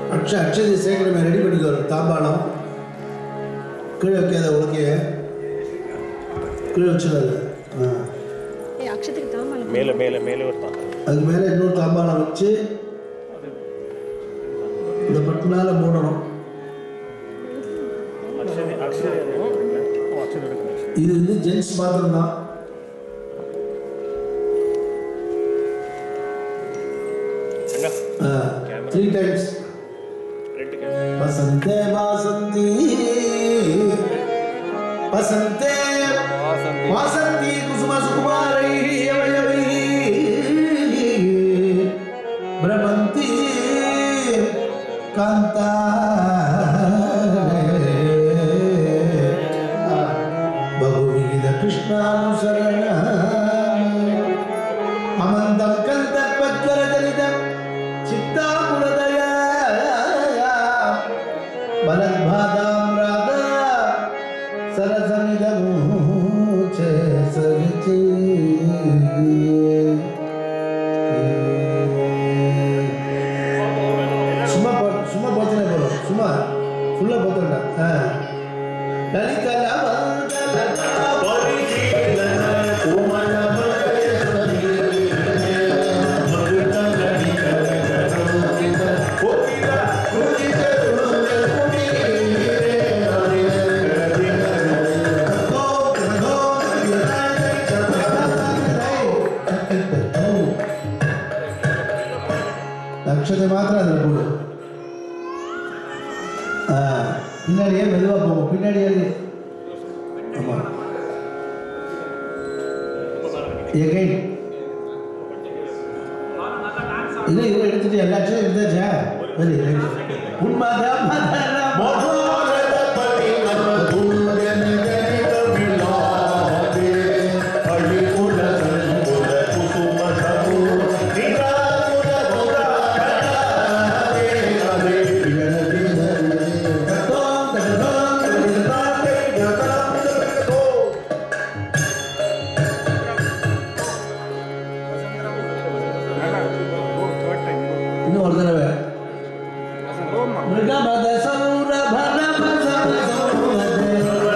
அக்ஷ அக்ஷதை சேர்க்கணுமே ready பண்ணிக்கோ தாம்பாளம் கீழே வைக்காத உலக்கைய கீழே வச்சிடாது ஆ ஏய் அக்ஷத்துக்கு தாம்பாளம் மேலே மேலே மேலே ஒரு தாங்க அதுக்கு மேலே இன்னொரு தாம்பாளம் வச்சு இந்த பட்டுனால மூடணும் அக்ஷரி அக்ஷரி அக்ஷரி எடுக்கணும் இது வந்து ஜென்ஸ் மாத்திரம் தான் எங்க த்ரீ டைம்ஸ் ரெண்டு வசந்தே வாசந்தி வசந்தே வாசந்தி குசும சுகுமாரை அவயவை பிரமந்தி காந்தா பகுவித கிருஷ்ணானுசரண அமந்தம் கந்தத்வஜரிதம் சித்தாகுலதய பலத்பாதாம் ராதா சரசமிதமூச்சே சகிச்சே சும்மா போ சும்மா போச்சுனே போதும் சும்மா ஃபுல்லாக போத்துடா ஆ லலிதலா அக்ஷதை மாத்திரம் அதில் போடு ஆ, பின்னாடியே மெதுவாக போகும் பின்னாடியே ஆமாம் எகைன் இல்லை இதை எடுத்துட்டு எல்லா அக்ஷரம் எடுத்தாச்சா சரி ரைட் உண்மதா இன்னும் ஒரு தடவை மிருகமத சௌரப நம சௌரப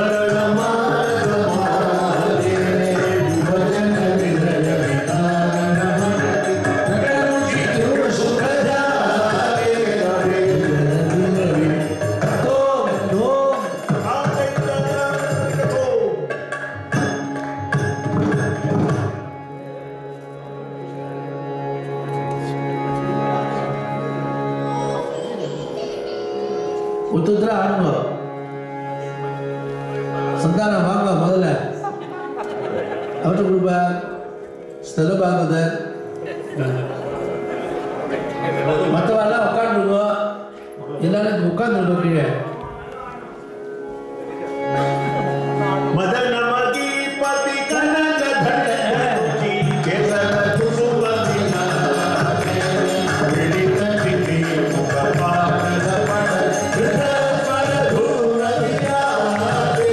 ஒருத்தர் ஆடுங்க சந்தானம் வாங்க முதல்ல அவர்கிட்ட கொடுப்ப ஸ்தல பாகவதர் மற்றவெல்லாம் உட்காந்துருங்க எல்லாரும் உட்காந்துருக்கோம் கீழே மதனமதிபதி கனகதண்டனி கேசர குசுமதினாதே விழித்த விழி முகபாரத பட கிருஷ்ணஸ்வர தூரதியாதே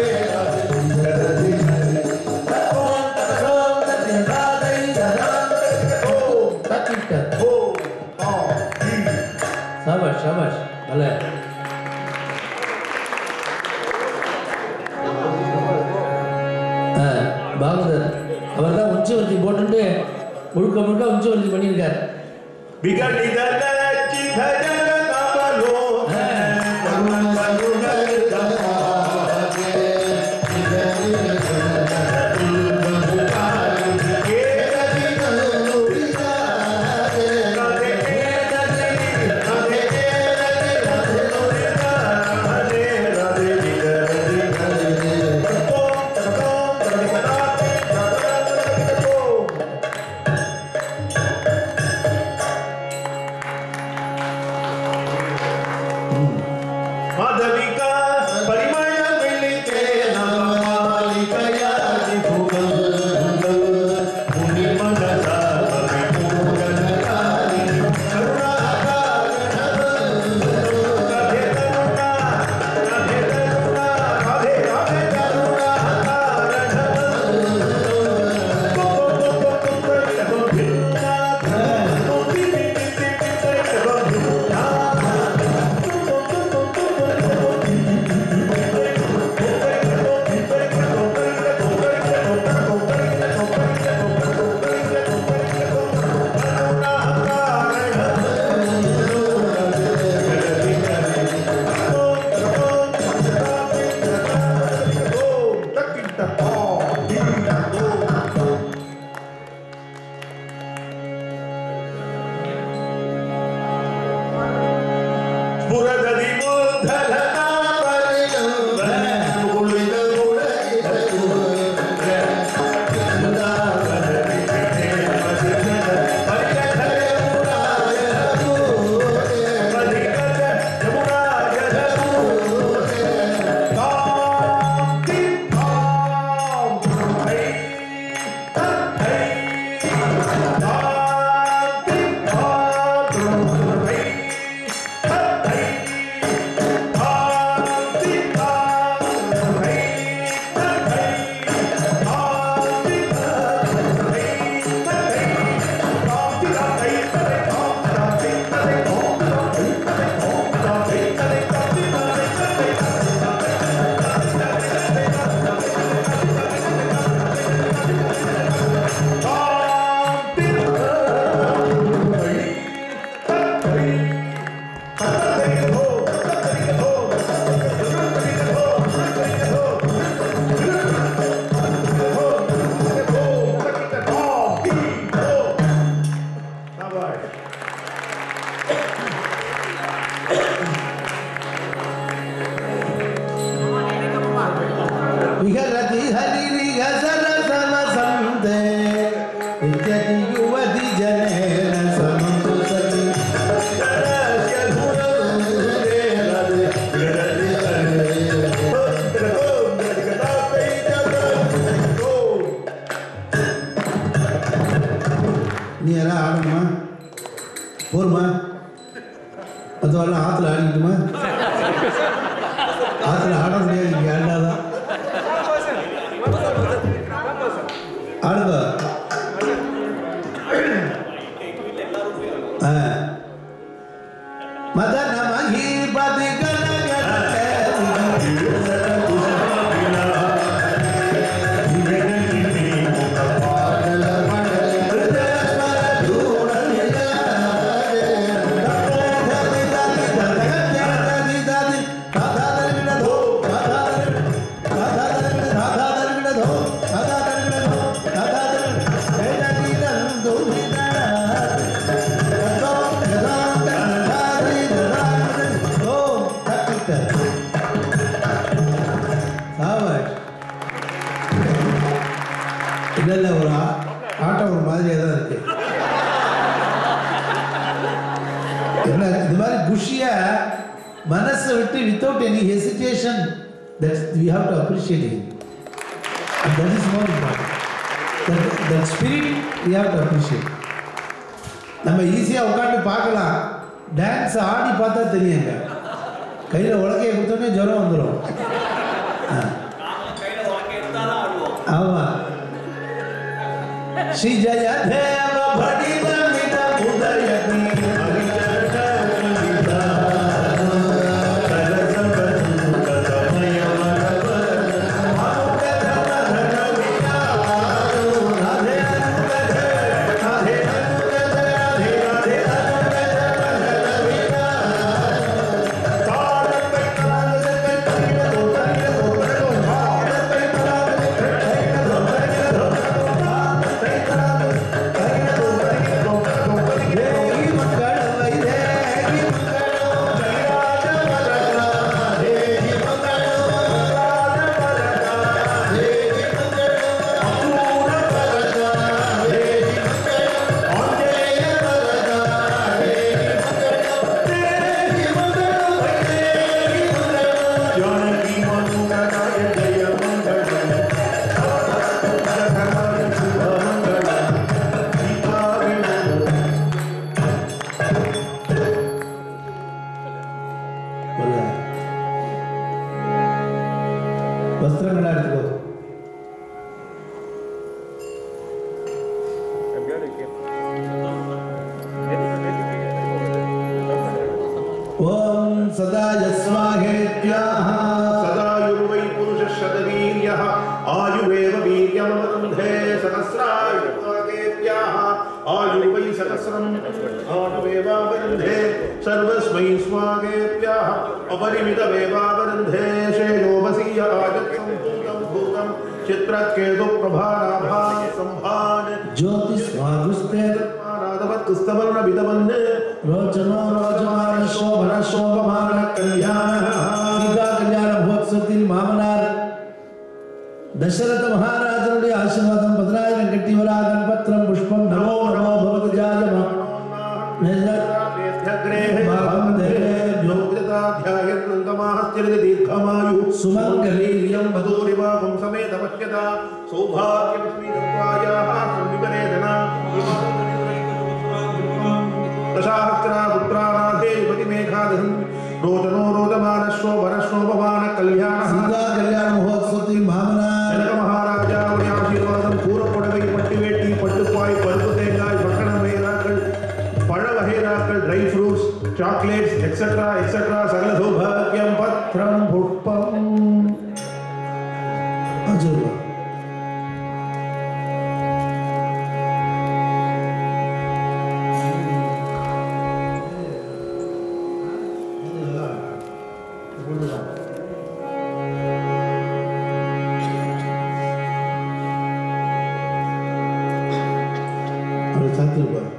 ஓ ஆ ஈ சபாஷ் சபாஷ் நல்ல பாகவதர் அவர் தான் உச்சவர்த்தி போட்டுட்டு முழுக்க முழுக்க உச்சவர்த்தி பண்ணியிருக்கார் விகடித லட்சித ஜகதமலோ கருண கருண தமாதே ஆ புரததி மூர்தலனா பரிகம்ப குளித குளைத ವಿಹರತಿ ಹರಿರಿ ಗಸರ ಸಮ ಸಂತೆ ನಿತ್ಯತಿ ಯುವತಿ ಜನೇನ ಸಮಂತು ಸತಿ நீ எல்லாம் ஆடணுமா போருமா மற்றவெல்லாம் ஆற்றுல ஆடிக்கிட்டுமா ஆற்றுல ஆட முடியாது இங்கே ஆண்டாதான் ஆடுங்க ஆ. மதன மகிபதி இல்ல ஒரு ஆ- ஆட்டம் ஒரு மாதிரியா தான் இருக்கு என்ன இது மாதிரி குஷியா மனசை விட்டு without any hesitation that we have to appreciate it that is more important that spirit we have to appreciate நம்ம ஈஸியாக உட்காந்து பார்க்கலாம் டான்ஸ் ஆடி பார்த்தா தெரியுங்க கையில் உலக்கையை கொடுத்தோன்னே ஜுரம் வந்துடும் ஆமாம் ஸ்ரீ ஜய தேவ படித மித உதயதி தேவி மங்கள வைதேகி ஒரு வஸ்திரங்களா எடுத்துக்கோ ஓம் சதா யஸ்வாஹேத்யாஹ सदायुर्वै पुरुषशतवीर्यः आयुरेव वीर्यमवरुन्धे सहस्रायुर्वागेभ्यः आयुर्वै सहस्रम् आयुरेवावरुन्धे सर्वस्मै स्वागेभ्यः अपरिमितमेवावरुन्धे श्रेयोवसीय आजत्सम्भूतं भूतं चित्रकेतुप्रभाराभा सम्भान् ज्योतिस्वादुस्तेर राधवत्स्तवर्णविदवन् रोचनो रोचमान शोभन शोभमान தசரத மகாராஜனுடைய ஆசீர்வாதம் பதினாயிரம் கட்டி வராகன் பத்திரம் புஷ்பம் நமோ நமோ பகவதி ஜாயமா சுமங்கலீயம் மதூரிவாகம் சமேத பஷ்யதா சௌபாகியலட்சுமி தத்வாயாः சம்விபரேதனா दशाहस्रा पुत्रानाथे युवतिमेघादहन् रोदनो रोदमानश्वो वरश्वोपमान कल्याणः சீதா கல்யாண மகோத்சவத்தில் மாமனார் ஜனக மகாராஜாவுடைய ஆசீர்வாதம் கூறப்புடவை பட்டு வேட்டி பட்டுப்பாய் பருப்பு தேங்காய் பக்கண வகைராக்கள் பழ வகைராக்கள் dry fruits chocolates etcetera etcetera சகல சௌபாகியம் பத்ரம் புஷ்பம் ஆ, சொல்லுங்க அவர் சாத்திருப்பார்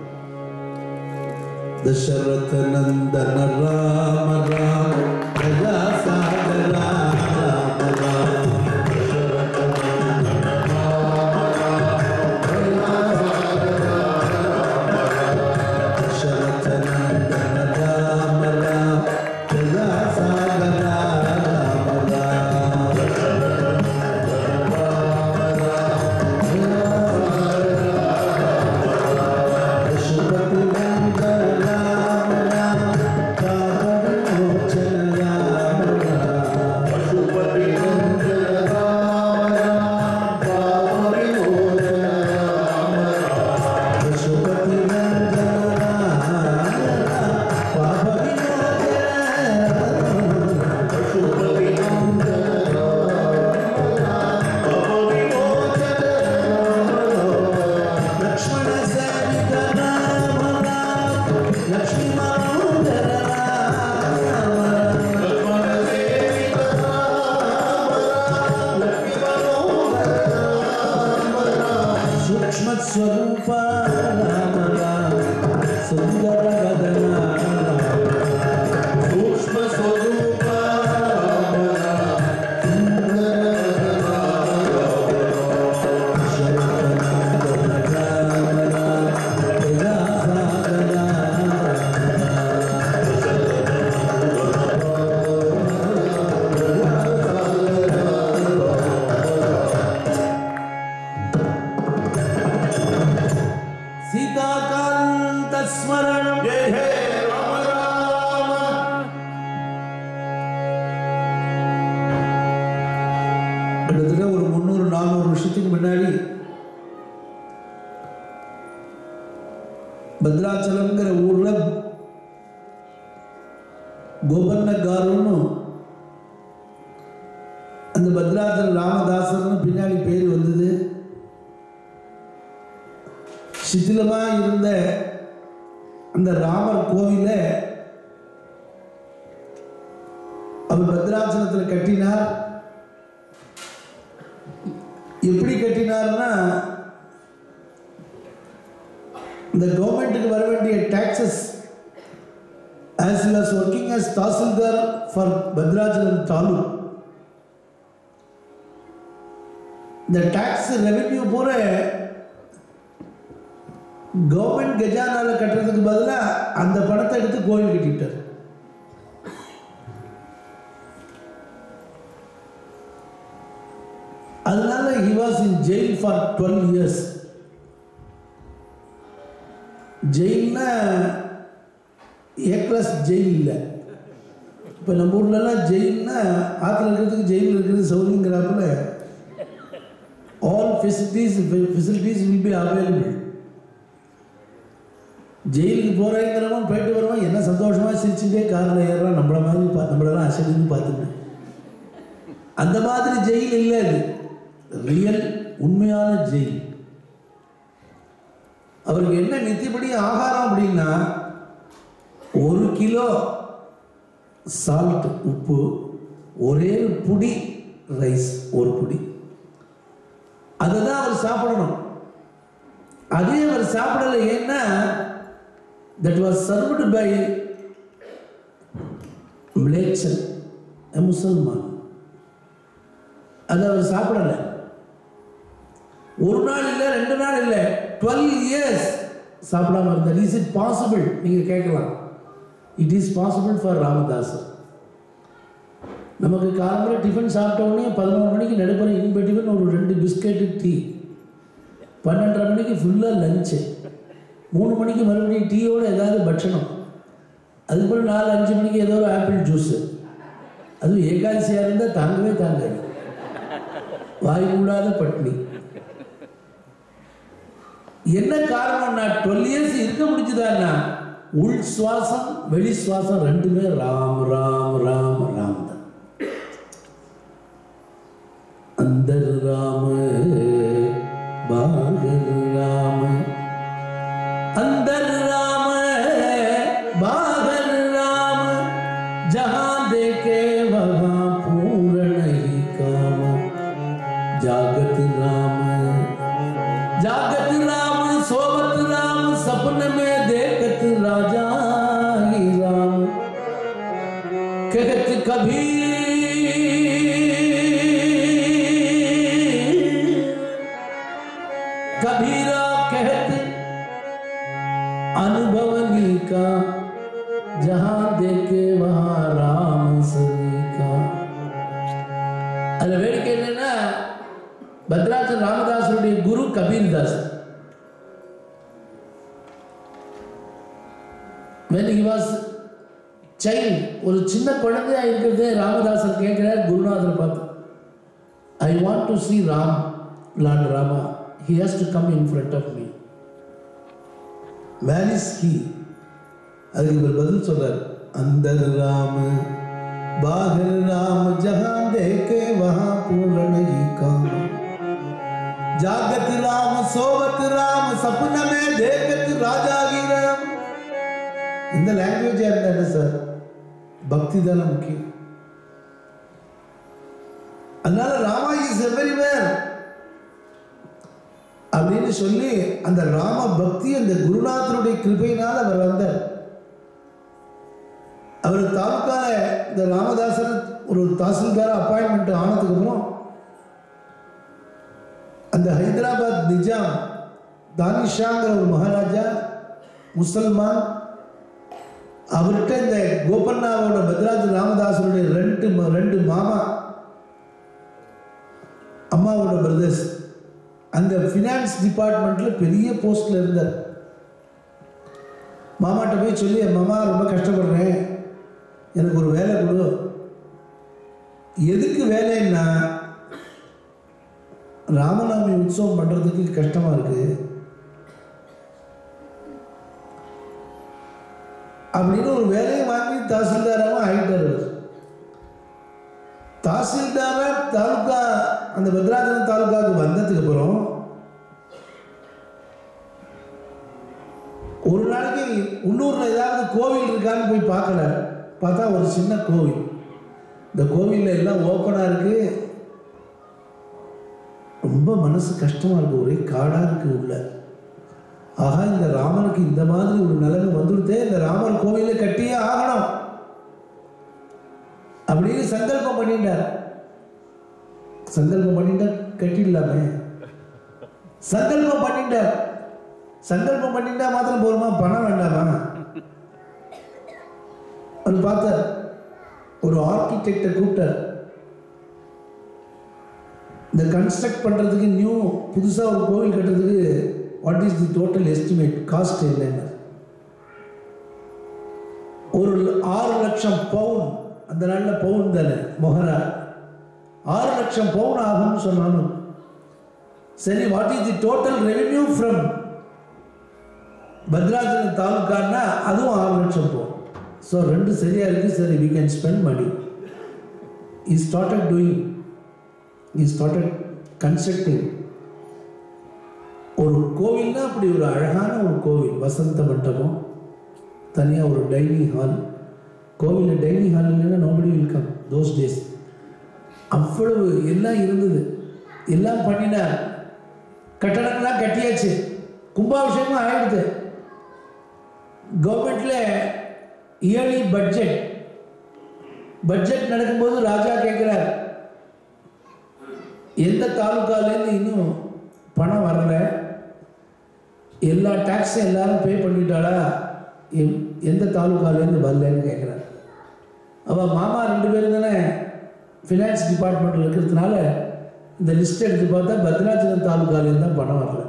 दशरथ नंदन राम राम प्रजा सागर राम राम राम दशरथ नंदन राम राम प्रजा सागर राम राम पशुपति नंदन राम राम पावन मोचन राम राम பசுபதி नंदन राम राम पावन मोचन राम राम पशुपति नंदन राम राम पावन मोचन பசுபதி लक्ष्मण सैनिक राम राम लक्ष्मी माधर राम लक्ष्मण सैनिक राम राम लक्ष्मी मनोहर राम राम सूक्ष्म स्वरूप राम राम सुंदर बदना सूक्ष्म स्वरूप राम राम सुंदर सीताकांत स्मरण जय हे राम राम கிட்டத்தட்ட ஒரு முந்நூறு நானூறு வருஷத்துக்கு முன்னாடி பத்ராச்சலம்ங்கிற ஊர்ல கோபன்னகாருன்னு அந்த பத்ராச்சலம் ராமதாசர்னு பின்னாடி பேர் வந்தது சிதிலமா இருந்த அந்த ராமர் கோவிலை அவர் பத்ராச்சலத்தில் கட்டினார் எப்படி கட்டினார்னா இந்த கவர்மெண்ட்டுக்கு வர வேண்டிய taxes as he was working as tahsildar for Bhadrachalam taluk இந்த டாக்ஸ் ரெவென்யூ பூரா கவர்மெண்ட் கஜானால கட்டுறதுக்கு பதிலாக அந்த பணத்தை எடுத்து கோயில் கட்டிட்டார் அதனால he was in jail for 12 years ஜெயில்னா ஏ கிளாஸ் ஜெயில் இல்லை இப்போ நம்ம ஊர்லலாம் ஜெயில்னா ஆற்றுல இருக்கிறதுக்கு ஜெயில் இருக்கிறது சௌரியங்கிறாப்புல all facilities facilities will be available ஜெயிலுக்கு போகிறேங்கிறவன் போயிட்டு வருவான் என்ன சந்தோஷமாக சிரிச்சுட்டே காரில் ஏறுறான் நம்மள மாதிரி பா நம்மளெல்லாம் அசடின்னு பார்த்துட்டு அந்த மாதிரி ஜெயில் இல்லை அது ரியல் உண்மையான ஜெயில் அவருக்கு என்ன நித்தியப்படி ஆகாரம் அப்படின்னா ஒரு கிலோ சால்ட் உப்பு ஒரே ஒரு புடி ரைஸ் ஒரு புடி அதை தான் அவர் சாப்பிடணும் அதே அவர் சாப்பிடல ஏன்னா தட் வாஸ் சர்வ்டு பை மிளேச்சல் முசல்மான் அதை அவர் சாப்பிடலை ஒரு நாள் இல்லை ரெண்டு நாள் இல்லை டுவெல் இயர்ஸ் சாப்பிடாம இருந்தார் இஸ் இட் பாசிபிள் நீங்கள் கேட்கலாம் it is possible for Ramadas நமக்கு காலம்பரை டிஃபன் சாப்பிட்ட உடனே பதினோரு மணிக்கு நடுப்புற இன்ப டிஃபன் ஒரு ரெண்டு பிஸ்கெட்டு டீ பன்னெண்டரை மணிக்கு ஃபுல்லாக லஞ்சு மூணு மணிக்கு மறுபடியும் டீயோட ஏதாவது பட்சணம் அதுக்கப்புறம் நாலு அஞ்சு மணிக்கு ஏதோ ஒரு ஆப்பிள் ஜூஸு அதுவும் ஏகாதசியாக இருந்தால் தாங்கவே தாங்காது வாய் மூடாத பட்னி என்ன காரணம்னா டுவெல் இயர்ஸ் இருக்க முடிச்சுதான்னா உள் சுவாசம் வெளி சுவாசம் ரெண்டுமே ராம் ராம் ராம் ராம் தான் அந்தர் ராம பாகர் ராம अंदर राम बाहर राम जहां देखे वहां पूर्ण ही काम जागत राम जागत राम सोवत राम सपन में देखत राजा ही राम कहत कभी कबीरा कहत अनुभवनी का जहां देखे वहां राम सभी का அதுல வேடிக்கை என்னன்னா பத்ராஜன் ராமதாசருடைய குரு Kabirdas when he was child ஒரு சின்ன குழந்தையா இருக்கிறதே ராமதாசர் கேட்கிறார் குருநாதரை பார்த்து I want to see Ram lord Rama he has to come in front of me man is he அதுக்கு இவர் பதில் சொல்றார் அந்தர் ராம பாகர் ராம ஜஹான் தேக்கே வஹா பூரண ஹி காம் जागत राम सोवत राम सपन में देखत राजा की राम இந்த லாங்குவேஜா இருந்தா என்ன சார் பக்தி தானே முக்கியம் அதனால ராமா இஸ் எவரிவேர் அப்படின்னு சொல்லி அந்த ராம பக்தி அந்த குருநாதருடைய கிருபையினால் அவர் வந்தார் அவர் தாலுக்கால இந்த ராமதாசன் ஒரு தாசில்தார அப்பாயின்மெண்ட் ஆனதுக்கு அப்புறம் அந்த ஹைதராபாத் நிஜாம் தானிஷாங்கிற ஒரு மகாராஜா முசல்மான் அவர்கிட்ட இந்த கோபண்ணாவோட பத்ராஜ் ராமதாசருடைய ரெண்டு ம- ரெண்டு மாமா அம்மாவோட பிரதர்ஸ் அந்த ஃபினான்ஸ் டிபார்ட்மெண்ட்டில் பெரிய போஸ்டில் இருந்தார் மாமாட்ட போய் சொல்லி மாமா ரொம்ப கஷ்டப்படுறேன் எனக்கு ஒரு வேலை கொடு எதுக்கு வேலைன்னா ராமநவமி உற்சவம் பண்ணுறதுக்கு கஷ்டமாக இருக்குது அப்படின்னு ஒரு வேலையை வாங்கி தாசில்தாராகவும் ஆகிட்டார் அவர். தாசில்தாரா தாலுகா அந்த பத்ராஜலம் தாலுகாவுக்கு வந்ததுக்கு அப்புறம் ஒரு நாளைக்கு உள்ளூர்ல ஏதாவது கோவில் இருக்கான்னு போய் பார்க்கல பார்த்தா ஒரு சின்ன கோவில் இந்த கோவில்ல எல்லாம் ஓப்பனாக இருக்கு ரொம்ப மனசு கஷ்டமா இருக்கு ஒரே காடா இருக்கு உள்ள ஆஹா இந்த ராமனுக்கு இந்த மாதிரி ஒரு நிலைமை வந்துடுதே இந்த ராமர் கோவிலை கட்டியே ஆகணும் அப்படின்னு சங்கல்பம் பண்ணிட்டார் சங்கல்பம் பண்ணிட்டா கட்டிடலாமே சங்கல்பம் பண்ணிட்டார் சங்கல்பம் பண்ணிட்டா மாத்திரம் போருமா பணம் வேண்டாமா அவர் பார்த்தார் ஒரு ஆர்கிடெக்டை கூப்பிட்டார் இந்த கன்ஸ்ட்ரக்ட் பண்ணுறதுக்கு நியூ புதுசாக ஒரு கோவில் கட்டுறதுக்கு what is the total estimate cost என்னன்னு ஒரு ஆறு லட்சம் பவுன் அந்த நாளில் பவுன் தானே மொஹரா ஆறு லட்சம் பவுன் ஆகும்னு சொன்னாலும் சரி what is the total revenue from Bhadrachalam தாலுக்கான்னா அதுவும் ஆறு லட்சம் பவுன் ஸோ ரெண்டு சரியா இருக்கு சரி we can spend money I started doing I started constructing ஒரு கோவில்னா அப்படி ஒரு அழகான ஒரு கோவில் வசந்த மண்டபம் தனியாக ஒரு டைனிங் ஹால் கோவிலில் டைனிங் ஹால் இல்லைன்னா nobody will come those days அவ்வளவு எல்லாம் இருந்தது எல்லாம் பண்ணினார் கட்டடங்கள்லாம் கட்டியாச்சு கும்பாபிஷேகமும் ஆயிடுது கவர்மெண்ட்ல இயர்லி பட்ஜெட் பட்ஜெட் நடக்கும்போது ராஜா கேட்குறார் எந்த தாலுக்காலேருந்து இன்னும் பணம் வரல எல்லா டேக்ஸும் எல்லாரும் பே பண்ணிட்டாளா எம்- எந்த தாலுக்காலேருந்து வரலன்னு கேட்குறாரு அவள் மாமா ரெண்டு பேரும் தானே ஃபினான்ஸ் டிபார்ட்மெண்ட்டில் இருக்கிறதுனால இந்த லிஸ்ட் எடுத்து பார்த்தா பத்ராச்சலம் தாலுக்காலேருந்து தான் பணம் வரல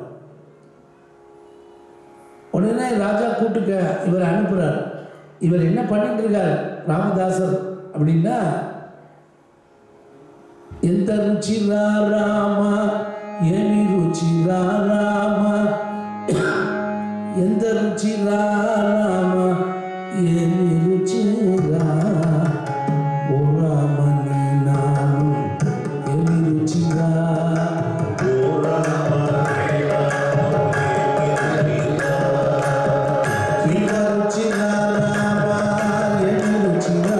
உடனே ராஜா கூட்டுக்க இவர் அனுப்புகிறார் இவர் என்ன பண்ணிட்டு இருக்கார் ராமதாசர் அப்படின்னா ఎంత రుచి రామ ఏమి రుచి రామ ఎంత రుచి రామ ఏమి రుచి రా ఓ రామ నీ నామం ఏమి రుచి రా ఎంత రుచి రామ ఏమి రుచి రా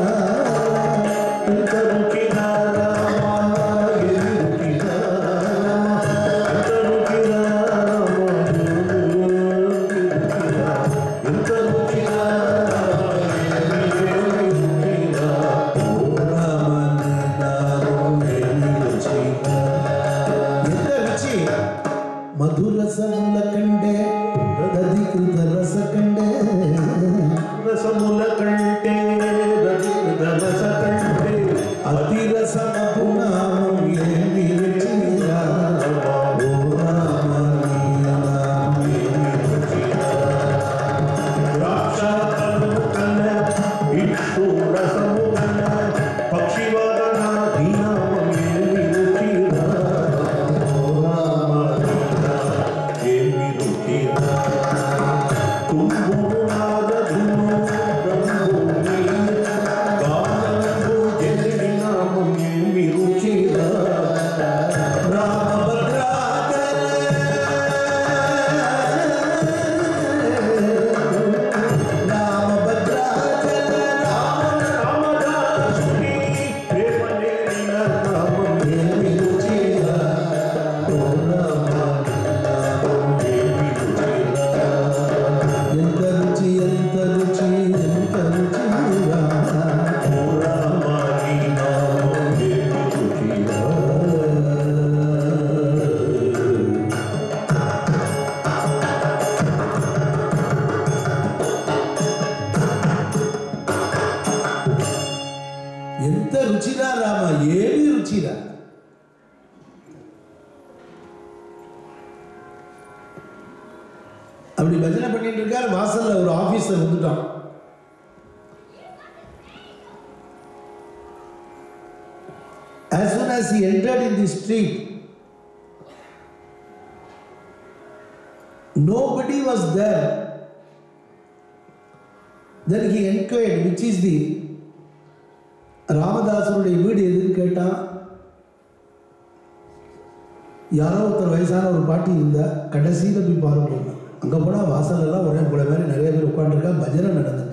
మధురసముల కండే దధికృత రస కండే రసముల కంటే రస కంటే అతిరస మధునామం ఏమి రుచిరా ఓ రామ నీ నామం ఏమి రుచిరా ద్రాక్షాఫలము కన్న ఇక్షు రసము కన్న పక్షివాదన దీనామం ఏమి రుచిరా ఓ రామ దీనా ఏమి రుచిరా తుంబునాద ధును రంభూమి గానంబు జగడి నామం ఏమి రుచిరా రామదాసుని ప్రేమలేన నామం ఏమి రుచిరా ఓ రామ నామం ఏమి రుచిరా ఎంత రుచి ఎంత రుచి ఎంత రుచిరా ఓ రామ నీ నామం ఏమి రుచిరా ఎంత రుచిరా రామ ఏమి రుచిరా அப்படி பஜனை பண்ணிட்டு இருக்கார் வாசல்ல ஒரு ஆபீசர் வந்துட்டான் As soon as he entered in the street, nobody was there. Then he inquired, which is the ராமதாசருடைய வீடு எதுன்னு கேட்டான் யாரோ ஒருத்தர் வயசான ஒரு பாட்டி இருந்தா கடைசியில் போய் பாருங்க அங்கே போனால் வாசலெல்லாம் ஒரே கூட மாதிரி நிறைய பேர் உட்காந்துருக்கா பஜனை நடந்துட்டு